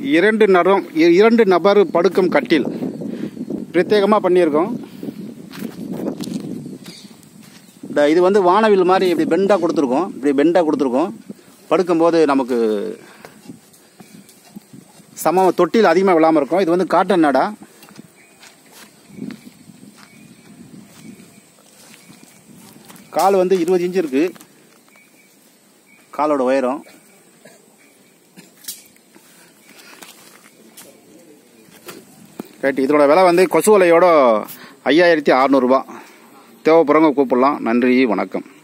இரண்டு நரம் இ- இரண்டு நபர் படுக்கும் கட்டில் பிரத்யேகமாக பண்ணியிருக்கோம் இந்த இது வந்து வானவில் மாதிரி இப்படி பெண்டாக கொடுத்துருக்கோம் இப்படி பெண்டாக கொடுத்துருக்கோம் படுக்கும்போது நமக்கு சம தொட்டில் அதிகமாக விழாமல் இருக்கும் இது வந்து காட்டன் நடா கால் வந்து இருபது இன்ச்சு இருக்கு காலோட உயரம் ரைட் இதோட விலை வந்து கொசு வலையோட ஐயாயிரத்தி அறநூறுபா தேவைப்படுறவங்க கூப்பிடலாம் நன்றி வணக்கம்